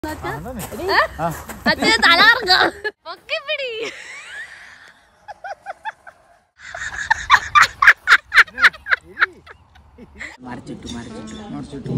അച്ഛൻ തലാർക്ക പൊക്കിപ്പിടി മറിച്ചിട്ടു മറിച്ചിട്ടു മറിച്ചിട്ടു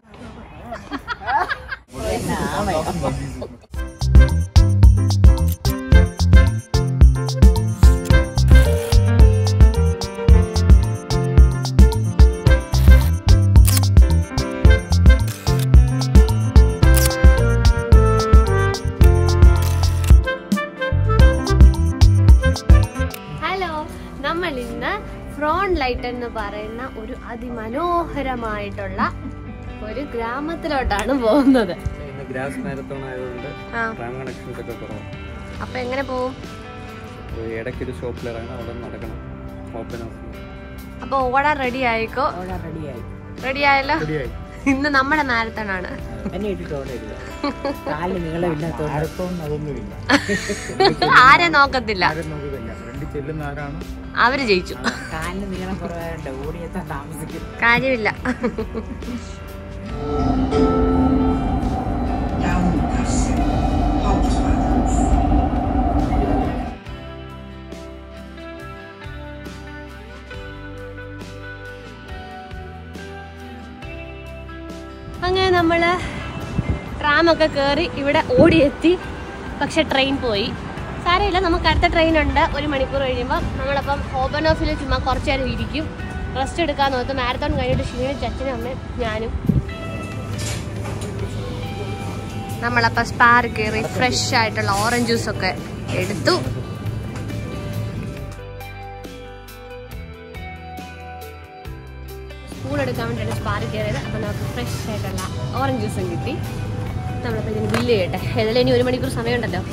ഹലോ നമ്മൾ ഇന്ന് ഫ്രോണ്ട് ലൈറ്റ് എന്ന് പറയുന്ന ഒരു അതിമനോഹരമായിട്ടുള്ള ഒരു ഗ്രാമത്തിലോട്ടാണ് പോകുന്നത് ഇന്ന് ഗ്രാസ് മാരത്തോൺ ആയതുകൊണ്ട് ആ ട്രാം കണക്ഷൻസ് ഒക്കെ കുറവാണ് അപ്പൊ എങ്ങനെ പോവും ഒരു ഇടയ്ക്കൊരു ഷോപ്പിലിറങ്ങണം അവിടെ നടക്കണം ഓപ്പൺ ഹൗസ് അപ്പൊ ഓടാൻ റെഡി ആയിക്കോ അവിടെ റെഡിയായി റെഡി ആയല്ലോ റെഡിയായി ഇന്ന് നമ്മുടെ മാരത്തണാണ് എന്നെ ഇട്ടിട്ട് ഓടരുത് കാലിന് നീളമില്ലാത്തോണ്ട് അടുത്തൊന്നും അതൊന്നുമില്ല ആരെ നോക്കത്തില്ല ആരും നോക്കുന്നില്ല ഫ്രണ്ടിൽ ചെല്ലുന്ന ആരാണ് അവര് ജയിച്ചു കാലിന് നീളം കുറവായോണ്ട് ഓടിയെത്താൻ താമസിക്കും കാര്യമില്ല Downpassen. Hauptbahnhof. അങ്ങനെ നമ്മള് ട്രാമൊക്കെ കയറി ഇവിടെ ഓടിയെത്തി പക്ഷെ ട്രെയിൻ പോയി സാരമില്ല നമുക്ക് അടുത്ത ട്രെയിൻ ഉണ്ട് ഒരു മണിക്കൂർ കഴിയുമ്പോൾ നമ്മളപ്പം ഓപ്പൺ ഓഫിൽ ചുമ്മാ കുറച്ച് നേരം ഇരിക്കും റെസ്റ്റ് എടുക്കാൻ നോക്കും മാരത്തോൺ കഴിഞ്ഞിട്ട് ക്ഷീണിച്ച് അച്ഛനും അമ്മയും ഞാനും നമ്മളപ്പോൾ സ്പാർ കയറി ഫ്രഷ് ആയിട്ടുള്ള ഓറഞ്ച് ജ്യൂസ് ഒക്കെ എടുത്തു സ്പൂൺ എടുക്കാൻ വേണ്ടിയാണ് സ്പാർ കയറിയത് അപ്പോൾ നമുക്ക് ഫ്രഷ് ആയിട്ടുള്ള ഓറഞ്ച് ജ്യൂസും കിട്ടി നമ്മളിപ്പോൾ ഇതിന് ബില്ല് ചെയ്യട്ടെ ഏതായാലും ഇനി ഒരു മണിക്കൂർ സമയമുണ്ടല്ലോ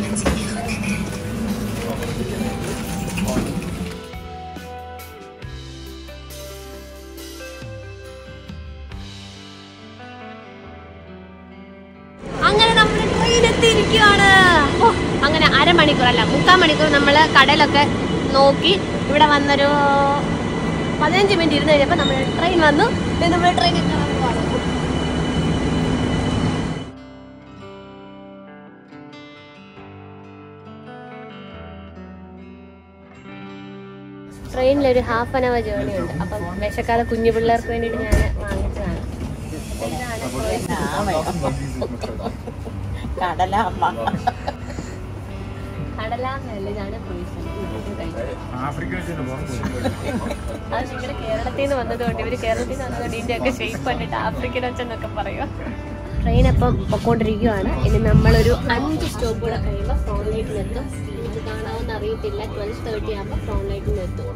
അങ്ങനെ നമ്മൾ ട്രെയിൻ എത്തിയിരിക്കുകയാണ് ഓ, അങ്ങനെ അരമണിക്കൂർ അല്ല മുക്കാൽ മണിക്കൂർ നമ്മൾ കടയിലൊക്കെ നോക്കി ഇവിടെ വന്നൊരു പതിനഞ്ച് മിനിറ്റ് ഇരുന്ന് കഴിഞ്ഞപ്പോൾ നമ്മൾ ട്രെയിൻ വന്നു ഇനി നമ്മൾ ട്രെയിനിൽ കയറാൻ പോവാണ് ട്രെയിനിൽ ഒരു ഹാഫ് ആൻ അവർ ജേർണി ഉണ്ട് അപ്പം വിശക്കാതെ കുഞ്ഞു പിള്ളേർക്ക് വേണ്ടിയിട്ട് ഞാൻ വാങ്ങിച്ചതാണ് കടലമ്മ കടലാന്നല്ല ഇതാണ് ക്രൂയിസ് ആഫ്രിക്ക വെച്ചിട്ട് പുറത്ത് അത് നിങ്ങളുടെ കേരളത്തിൽ നിന്ന് വന്നതുകൊണ്ട് ഇവര് കേരളത്തിൽ നിന്ന് വന്നതുകൊണ്ട് ഇതിന്റെ ഒക്കെ ഷേപ്പ് കണ്ടിട്ട് ആഫ്രിക്കൻ വെച്ചെന്നൊക്കെ പറയുക ട്രെയിൻ അപ്പം പൊക്കോണ്ടിരിക്കുവാണ് ഇനി നമ്മളൊരു അഞ്ച് സ്റ്റോപ്പ് കൂടെ കഴിയുമ്പോൾ ഫ്രോൺ ലൈറ്റിലെത്തും ഇത് കാണാമെന്ന് അറിയത്തില്ല ട്വൽവ് തേർട്ടി ആകുമ്പോൾ ഫ്രോൺ ലൈറ്റിലെത്തും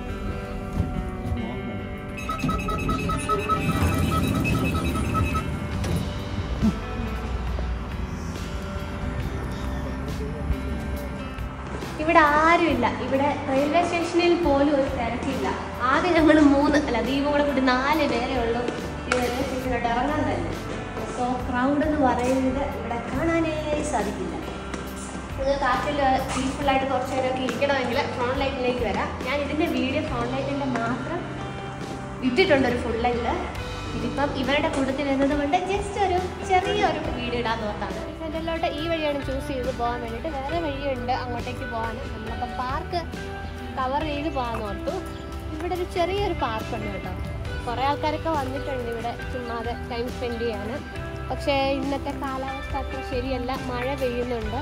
ഇവിടെ ആരുമില്ല ഇവിടെ റെയിൽവേ സ്റ്റേഷനിൽ പോലും ഒരു തിരക്കില്ല ആകെ ഞങ്ങൾ മൂന്ന് അല്ല ദീപം കൂടെ കൂടി നാല് പേരേ ഉള്ളൂ ഈ റെയിൽവേ സ്റ്റേഷനിലോട്ട് ഇറങ്ങാൻ തന്നെ സോ ക്രൗഡ് എന്ന് പറയുന്നത് ഇവിടെ കാണാനേ സാധിക്കില്ല നിങ്ങൾ കാറ്റിൽ പീസ്ഫുള്ളായിട്ട് കുറച്ച് നേരമൊക്കെ ഇരിക്കണമെങ്കിൽ ഫ്രോൺ ലൈറ്റിലേക്ക് വരാം ഞാൻ ഇതിൻ്റെ വീഡിയോ ഫ്രോൺ ലൈറ്റിൻ്റെ മാത്രം ഇട്ടിട്ടുണ്ട് ഒരു ഫുൾ ലെങ്ത് ഇതിപ്പം ഇവരുടെ കൂട്ടത്തിൽ വരുന്നത് കൊണ്ട് ജസ്റ്റ് ഒരു ചെറിയൊരു വീഡിയോ ഇടാൻ ഓർത്താണ് സെൻറ്ററിലോട്ട് ഈ വഴിയാണ് ചൂസ് ചെയ്ത് പോകാൻ വേണ്ടിയിട്ട് വേറെ വഴിയുണ്ട് അങ്ങോട്ടേക്ക് പോകാൻ നമ്മളപ്പം പാർക്ക് കവർ ചെയ്ത് പോകാൻ ഓർത്തു ഇവിടെ ഒരു ചെറിയൊരു പാർക്കുണ്ട് കേട്ടോ കുറേ ആൾക്കാരൊക്കെ വന്നിട്ടുണ്ട് ഇവിടെ ചുമ്മാതെ ടൈം സ്പെൻഡ് ചെയ്യാൻ പക്ഷേ ഇന്നത്തെ കാലാവസ്ഥ അത്ര ശരിയല്ല മഴ പെയ്യുന്നുണ്ട്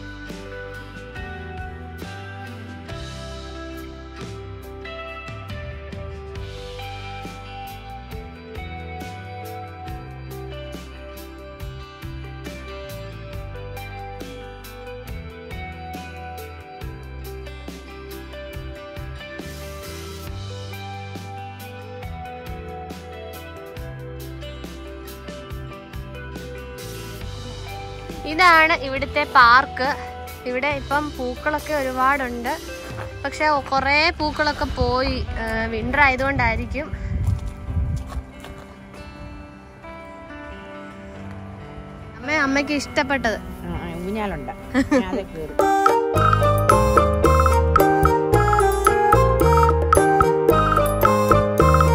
ഇതാണ് ഇവിടുത്തെ പാർക്ക് ഇവിടെ ഇപ്പം പൂക്കളൊക്കെ ഒരുപാടുണ്ട് പക്ഷെ കുറേ പൂക്കളൊക്കെ പോയി വിൻ്റർ ആയതുകൊണ്ടായിരിക്കും അമ്മ അമ്മയ്ക്ക് ഇഷ്ടപ്പെട്ടത് ഊഞ്ഞാലുണ്ട് അതെ കയറി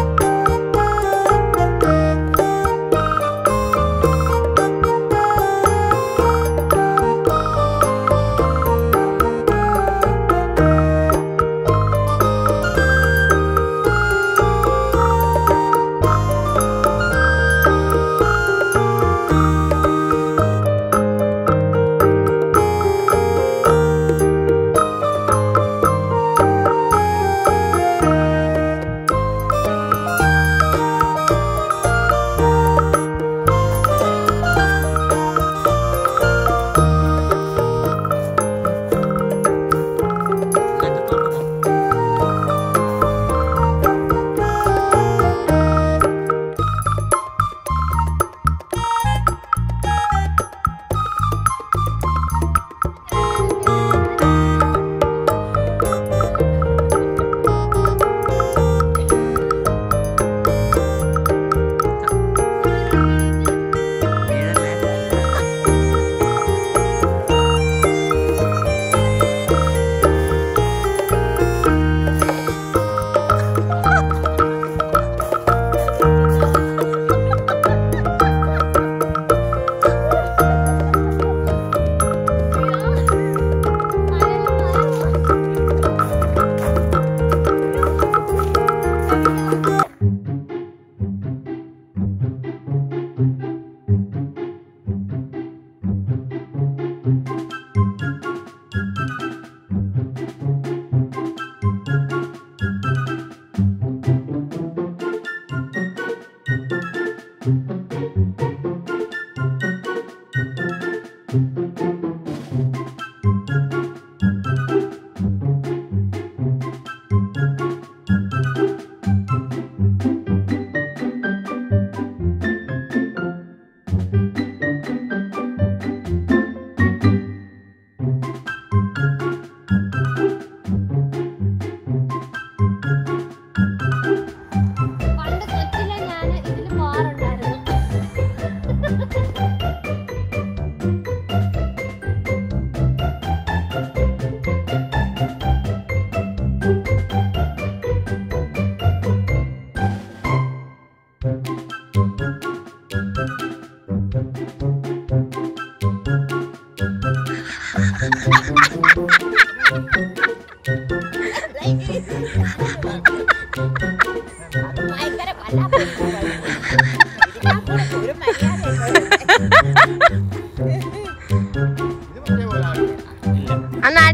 ആ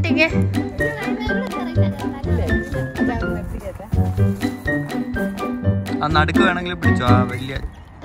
നിർത്തിക്കേ ആ നടുക്ക് വേണമെങ്കിൽ പിടിച്ചോ ആ വലിയ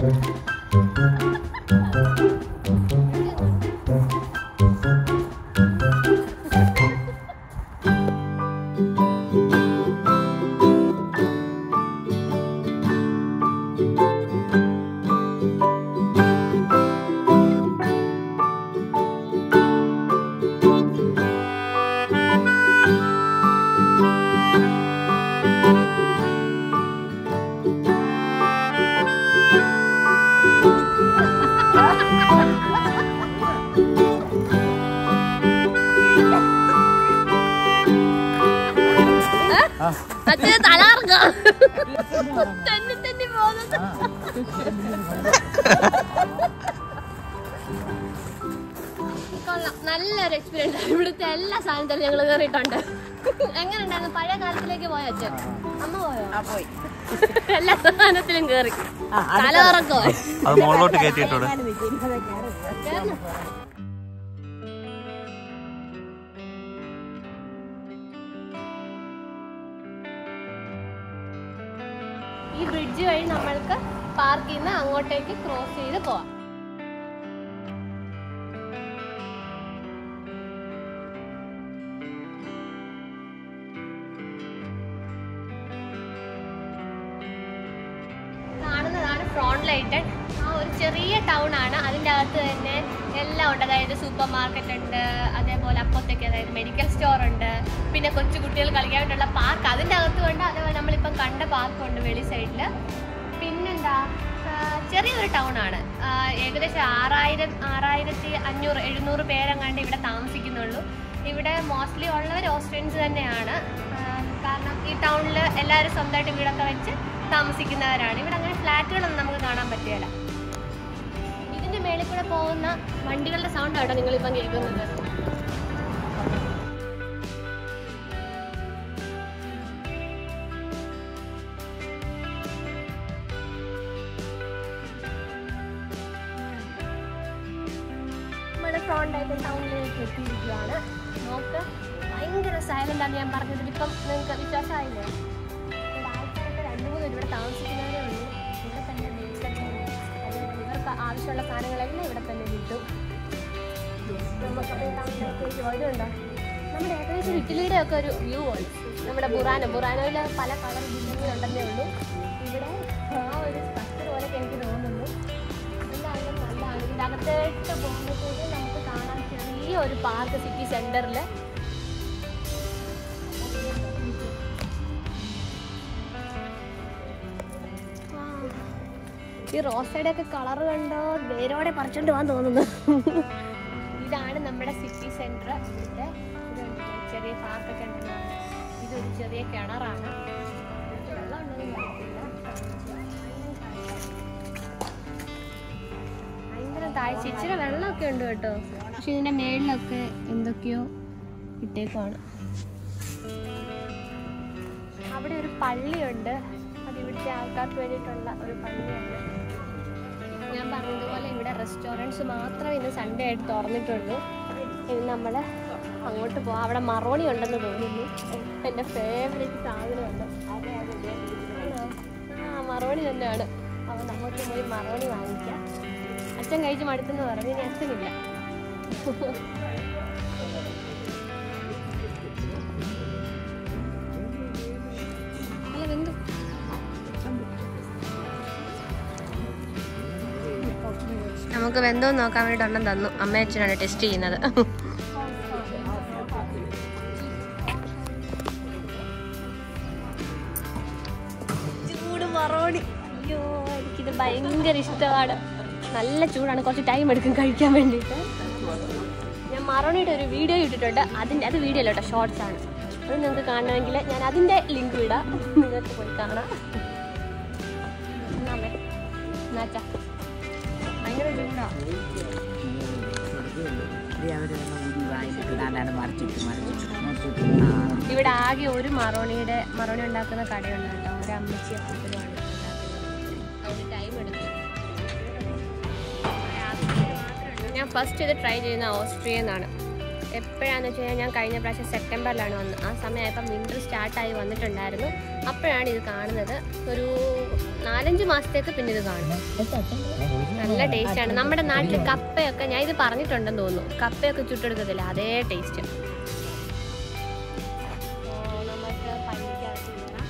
അച്ഛന് തലകറങ്ങാം തന്നെ തന്നെ പോകുന്നത് കൊള്ളാം നല്ലൊരു എക്സ്പീരിയൻസ് ആണ് ഇവിടുത്തെ എല്ലാ സാധനത്തിലും ഞങ്ങൾ കയറിയിട്ടുണ്ട് എങ്ങനെ ഉണ്ടായിരുന്നു പഴയ കാലത്തിലേക്ക് പോയ അച്ഛൻ അമ്മ പോയോ പോയി എല്ലാ സാധനത്തിലും കയറി ആ, അത് തലകറക്കോ അത് മുകളിലോട്ട് കയറ്റിയിട്ടോടെ കേറുന്നു. ഈ ബ്രിഡ്ജ് വഴി നമ്മൾക്ക് പാർക്കിൽ നിന്ന് അങ്ങോട്ടേക്ക് ക്രോസ് ചെയ്ത് പോവാം കാണുന്നതാണ് ഫ്രോണ്ട് ലൈറ്റഡ് ആ ഒരു ചെറിയ ടൗൺ ആണ് അതിൻ്റെ അകത്ത് തന്നെ എല്ലാം ഉണ്ട് അതായത് സൂപ്പർ മാർക്കറ്റ് ഉണ്ട് അതേപോലെ അപ്പുറത്തേക്ക് അതായത് മെഡിക്കൽ സ്റ്റോർ ഉണ്ട് പിന്നെ കൊച്ചു കുട്ടികൾ കളിക്കാൻ വേണ്ടിയുള്ള പാർക്ക് അതിൻ്റെ അകത്തും ഉണ്ട് അതേപോലെ നമ്മളിപ്പം കണ്ട പാർക്കുണ്ട് വെളി സൈഡിൽ പിന്നെന്താ ആ, ചെറിയൊരു ടൗൺ ആണ് ആ, ഏകദേശം ആറായിരം ആറായിരത്തി അഞ്ഞൂറ് എഴുന്നൂറ് പേരെങ്ങാണ്ട് ഇവിടെ താമസിക്കുന്നുള്ളൂ ഇവിടെ മോസ്റ്റ്ലി ഉള്ളവർ ഓസ്ട്രിയൻസ് തന്നെയാണ് ആ, കാരണം ഈ ടൗണിൽ എല്ലാവരും സ്വന്തമായിട്ട് വീടൊക്കെ വെച്ച് താമസിക്കുന്നവരാണ് ഇവിടെ അങ്ങനെ ഫ്ലാറ്റുകളൊന്നും നമുക്ക് കാണാൻ പറ്റുകയില്ല ഇതിന്റെ മേളിൽ കൂടെ പോകുന്ന വണ്ടികളുടെ സൗണ്ട് ആട്ടോ നിങ്ങൾ ഇപ്പം കേൾക്കുന്നത് നമ്മുടെ ഫ്രോണ്ട് ആയിട്ട് ടൗണിലേക്ക് എത്തിയിരിക്കുകയാണ് നോക്ക് ഭയങ്കര സൈലന്റ് ആണ് ഞാൻ പറഞ്ഞത് ഇപ്പം നിങ്ങൾക്ക് വിശ്വാസമായില്ലേ ഇവിടെ ആൾക്കാരൊക്കെ രണ്ട് മൂന്ന് പേര് ഇവിടെ താമസിക്കുന്നവരേ ഉള്ളൂ ഇവിടെ തന്നെ വീട്ടിലൊക്കെ അതേപോലെ ഇവർക്ക് ആവശ്യമുള്ള സാധനങ്ങളെല്ലാം ഇവിടെ തന്നെ കിട്ടും നമുക്കപ്പോൾ ടൗണിലേക്ക് വരുന്നുണ്ടോ നമ്മുടെ ഏകദേശം ഇറ്റലിയുടെ ഒക്കെ ഒരു വ്യൂ ആണ് നമ്മുടെ ബുറാനോ ബുറാനോയിൽ പല കളർ ബിൽഡിങ്ങുകൾ ഉണ്ടെന്നേ ഉള്ളൂ ഇവിടെ ആ ഒരു സ്ട്രക്ചർ പോലെയൊക്കെ എനിക്ക് തോന്നുന്നു എന്തായാലും നല്ലതാണ് ഇതിൻ്റെ അകത്തേട്ട് പോകുമ്പോഴത്തേക്ക് നമുക്ക് കാണാൻ ചെറിയ ഒരു പാർക്ക് സിറ്റി സെൻറ്ററിൽ ഈ റോസയുടെ ഒക്കെ കളർ കണ്ടോ വേരോടെ പറിച്ചോണ്ട് പോകാൻ തോന്നുന്നു ഇതാണ് നമ്മുടെ സിറ്റി സെന്റർ ഇവിടുത്തെ ഇത് കണ്ടില്ലേ? ചെറിയ പാർക്കൊക്കെ ഉണ്ടല്ലോ ഇതൊരു ചെറിയ കിണറാണ് ഇതിനകത്ത് വെള്ളം ഉണ്ടെന്ന് അറിയത്തില്ല. ഭയങ്കര താഴ്ച ഇച്ചിരി വെള്ളമൊക്കെ ഉണ്ട് കേട്ടോ പക്ഷെ ഇതിന്റെ മേളിലൊക്കെ എന്തൊക്കെയോ ഇട്ടേക്കുവാണ് അവിടെ ഒരു പള്ളിയുണ്ട് അത് ഇവിടുത്തെ ആൾക്കാർക്ക് വേണ്ടിയിട്ടുള്ള ഒരു പള്ളിയാണ് ഞാൻ പറഞ്ഞതുപോലെ ഇവിടെ റെസ്റ്റോറൻറ്റ്സ് മാത്രമേ ഇന്ന് സൺഡേ ആയിട്ട് തുറന്നിട്ടുള്ളൂ ഇനി നമ്മൾ അങ്ങോട്ട് പോവാം അവിടെ മറോണി ഉണ്ടെന്ന് തോന്നുന്നു എൻ്റെ ഫേവറേറ്റ് സാധനമുണ്ട് ആണോ? ആ മറോണി തന്നെയാണ് അപ്പോൾ നമുക്ക് പോയി മറോണി വാങ്ങിക്കാം അച്ഛൻ കഴിച്ച് മടുത്തെന്ന് പറഞ്ഞു ഇനി അച്ഛനില്ല അല്ല വെന്തു നമുക്ക് വെന്തോ നോക്കാൻ വേണ്ടി ഒരെണ്ണം തന്നു അമ്മ അച്ഛനാണ് ടെസ്റ്റ് ചെയ്യുന്നത് ചൂട് മറോണി അയ്യോ എനിക്കിത് ഭയങ്കര ഇഷ്ടമാണ് നല്ല ചൂടാണ് കുറച്ച് ടൈം എടുക്കും കഴിക്കാൻ വേണ്ടിയിട്ട് ഞാൻ മറോണിയുടെ ഒരു വീഡിയോ ഇട്ടിട്ടുണ്ട് അതിൻ്റെ അത് വീഡിയോ അല്ല കേട്ടോ ഷോർട്സ് ആണ് അത് നിങ്ങൾക്ക് കാണണമെങ്കിൽ ഞാൻ അതിൻ്റെ ലിങ്ക് വിടാം നിങ്ങൾക്ക് പോയി കാണാം എന്നാമേ എന്നാച്ചാ ഭയങ്കര ചൂടാണ് അവര് മറിച്ചിട്ട് മറിച്ചിട്ട് മറിച്ചിട്ട് ആ ഇവിടെ ആകെ ഒരു മറോണിയുടെ മറോണി ഉണ്ടാക്കുന്ന കടയുണ്ട് കേട്ടോ ഒരു അമ്മച്ചി അപ്പൂപ്പനുമാണ് അതിന് ടൈം എടുക്കും ഞാൻ ഫസ്റ്റ് ഇത് ട്രൈ ചെയ്യുന്ന ഓസ്ട്രിയ എന്നാണ് എപ്പോഴാന്ന് വെച്ച് കഴിഞ്ഞാൽ ഞാൻ കഴിഞ്ഞ പ്രാവശ്യം സെപ്റ്റംബറിലാണ് വന്നത് ആ സമയമായപ്പം വിൻ്റർ സ്റ്റാർട്ടായി വന്നിട്ടുണ്ടായിരുന്നു അപ്പോഴാണ് ഇത് കാണുന്നത് ഒരു നാലഞ്ച് മാസത്തേക്ക് പിന്നെ ഇത് കാണും നല്ല ടേസ്റ്റാണ് നമ്മുടെ നാട്ടിൽ കപ്പയൊക്കെ ഞാൻ ഇത് പറഞ്ഞിട്ടുണ്ടെന്ന് തോന്നുന്നു കപ്പയൊക്കെ ചുട്ടെടുക്കത്തില്ല അതേ ടേസ്റ്റ് നമുക്ക് പനിക്കകത്ത് കയറാം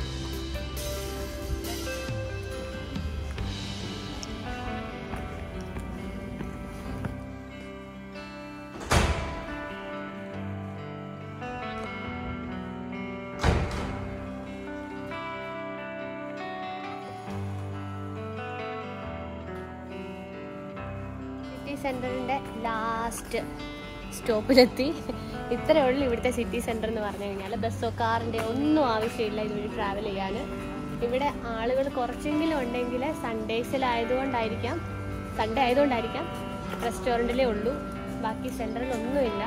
സിറ്റി സെൻറ്ററിൻ്റെ ലാസ്റ്റ് സ്റ്റോപ്പിലെത്തി ഇത്രയേ ഉള്ളൂ ഇവിടുത്തെ സിറ്റി സെൻറ്റർ എന്ന് പറഞ്ഞു കഴിഞ്ഞാൽ ബസ്സോ കാറിൻ്റെ ഒന്നും ആവശ്യമില്ല ഇതുവഴി ട്രാവൽ ചെയ്യാൻ ഇവിടെ ആളുകൾ കുറച്ചെങ്കിലും ഉണ്ടെങ്കിൽ സൺഡേസിലായതുകൊണ്ടായിരിക്കാം സൺഡേ ആയതുകൊണ്ടായിരിക്കാം റെസ്റ്റോറൻറ്റിലേ ഉള്ളൂ ബാക്കി സെൻറ്ററിലൊന്നുമില്ല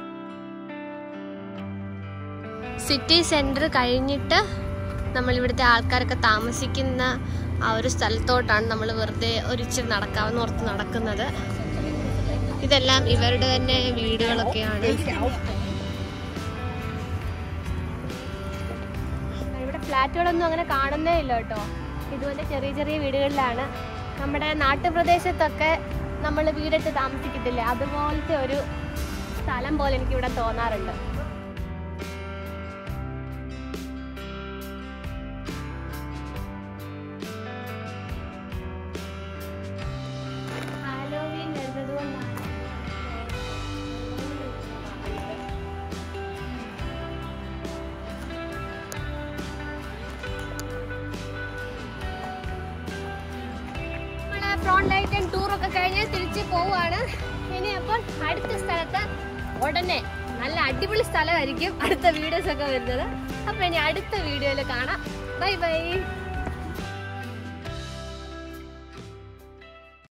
സിറ്റി സെൻറ്റർ കഴിഞ്ഞിട്ട് നമ്മൾ ഇവിടുത്തെ ആൾക്കാരൊക്കെ താമസിക്കുന്ന ആ ഒരു സ്ഥലത്തോട്ടാണ് നമ്മൾ വെറുതെ ഒരിച്ചിരി നടക്കാമെന്ന് ഓർത്ത് നടക്കുന്നത് ഇതെല്ലാം ഇവരുടെ തന്നെ വീടുകളൊക്കെയാണ് ഇവിടെ ഫ്ലാറ്റുകളൊന്നും അങ്ങനെ കാണുന്നേ ഇല്ല കേട്ടോ ഇതുപോലെ ചെറിയ ചെറിയ വീടുകളിലാണ് നമ്മുടെ നാട്ടുപ്രദേശത്തൊക്കെ നമ്മൾ വീടിട്ട് താമസിക്കത്തില്ലേ അതുപോലത്തെ ഒരു സ്ഥലം പോലെ എനിക്ക് ഇവിടെ തോന്നാറുണ്ട് ഹാലോവീൻ വരുന്നത് കൊണ്ടാണ് നമ്മളെ ഫ്രോണ്ട് ലൈറ്റ് ആൻഡ് ടൂർ ഒക്കെ കഴിഞ്ഞ് തിരിച്ച് പോവുകയാണ് ഇനി അപ്പോൾ അടുത്ത സ്ഥലത്ത് ഉടനെ നല്ല അടിപൊളി സ്ഥലമായിരിക്കും അടുത്ത വീഡിയോസ് ഒക്കെ വരുന്നത് അപ്പോൾ ഇനി അടുത്ത വീഡിയോയിൽ കാണാം ബൈ ബൈ